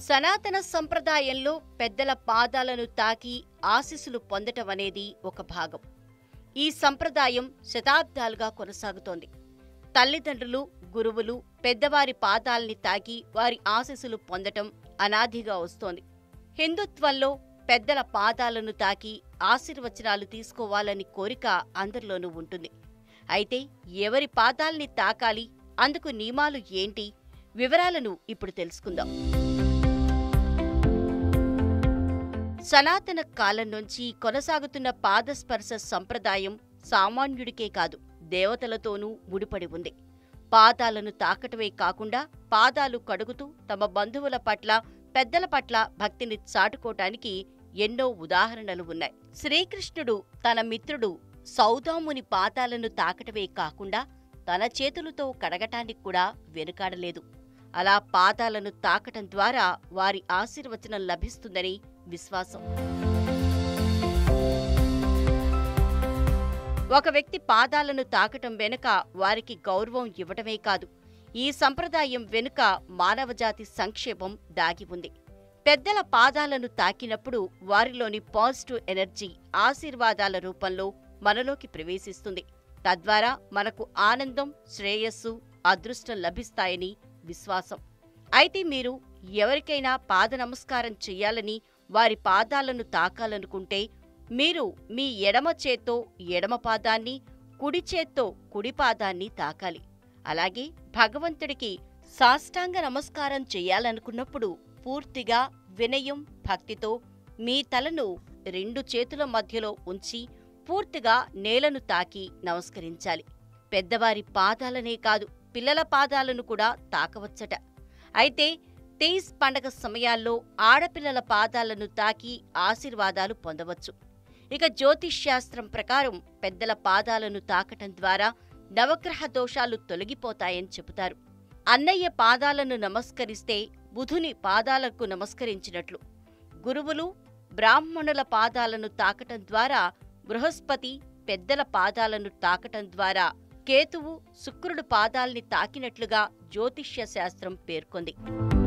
సనాతన సంప్రదాయంలో పెద్దల పాదాలను తాకి ఆశీస్సులు పొందటం అనేది ఒక భాగం ఈ సంప్రదాయం శతాబ్దాలుగా కొనసాగుతోంది తల్లిదండ్రులు గురువులు పెద్దవారి పాదాల్ని తాకి వారి ఆశీస్సులు పొందటం అనాదిగా వస్తోంది హిందుత్వంలో పెద్దల పాదాలను తాకి ఆశీర్వచనాలు తీసుకోవాలని కోరిక అందరిలోనూ ఉంటుంది అయితే ఎవరి పాదాల్ని తాకాలి అందుకు నియమాలు ఏంటి వివరాలను ఇప్పుడు తెలుసుకుందాం సనాతన కాలం నుంచి కొనసాగుతున్న పాదస్పర్శ సంప్రదాయం సామాన్యుడికే కాదు దేవతలతోనూ ముడిపడి ఉంది పాదాలను తాకటమే కాకుండా పాదాలు కడుగుతూ తమ బంధువుల పట్ల పెద్దల పట్ల భక్తిని చాటుకోటానికి ఎన్నో ఉదాహరణలు ఉన్నాయి శ్రీకృష్ణుడు తన మిత్రుడు సౌదాముని పాదాలను తాకటమే కాకుండా తన చేతులతో కడగటానికి కూడా వెనుకాడలేదు అలా పాదాలను తాకటం ద్వారా వారి ఆశీర్వచనం లభిస్తుందని విశ్వాసం ఒక వ్యక్తి పాదాలను తాకటం వెనుక వారికి గౌరవం ఇవ్వటమే కాదు ఈ సంప్రదాయం వెనుక మానవజాతి సంక్షేమం దాగి ఉంది పెద్దల పాదాలను తాకినప్పుడు వారిలోని పాజిటివ్ ఎనర్జీ ఆశీర్వాదాల రూపంలో మనలోకి ప్రవేశిస్తుంది తద్వారా మనకు ఆనందం శ్రేయస్సు అదృష్టం లభిస్తాయని విశ్వాసం అయితే మీరు ఎవరికైనా పాద నమస్కారం చెయ్యాలని వారి పాదాలను తాకాలనుకుంటే మీరు మీ ఎడమ చేత్తో ఎడమ పాదాన్ని కుడి చేత్తో కుడి పాదాన్ని తాకాలి అలాగే భగవంతుడికి సాష్టాంగ నమస్కారం చెయ్యాలనుకున్నప్పుడు పూర్తిగా వినయం భక్తితో మీ తలను రెండు చేతుల మధ్యలో ఉంచి పూర్తిగా నేలను తాకి నమస్కరించాలి పెద్దవారి పాదాలనే కాదు పిల్లల పాదాలను కూడా తాకవచ్చట అయితే తీస్ పండగ సమయాల్లో ఆడపిల్లల పాదాలను తాకి ఆశీర్వాదాలు పొందవచ్చు ఇక జ్యోతిష్శాస్త్రం ప్రకారం పెద్దల పాదాలను తాకటం ద్వారా నవగ్రహ దోషాలు తొలగిపోతాయని చెబుతారు అన్నయ్య పాదాలను నమస్కరిస్తే బుధుని పాదాలకు నమస్కరించినట్లు గురువులు బ్రాహ్మణుల పాదాలను తాకటం ద్వారా బృహస్పతి పెద్దల పాదాలను తాకటం ద్వారా కేతువు శుక్రుడు పాదాల్ని తాకినట్లుగా జ్యోతిష్య శాస్త్రం పేర్కొంది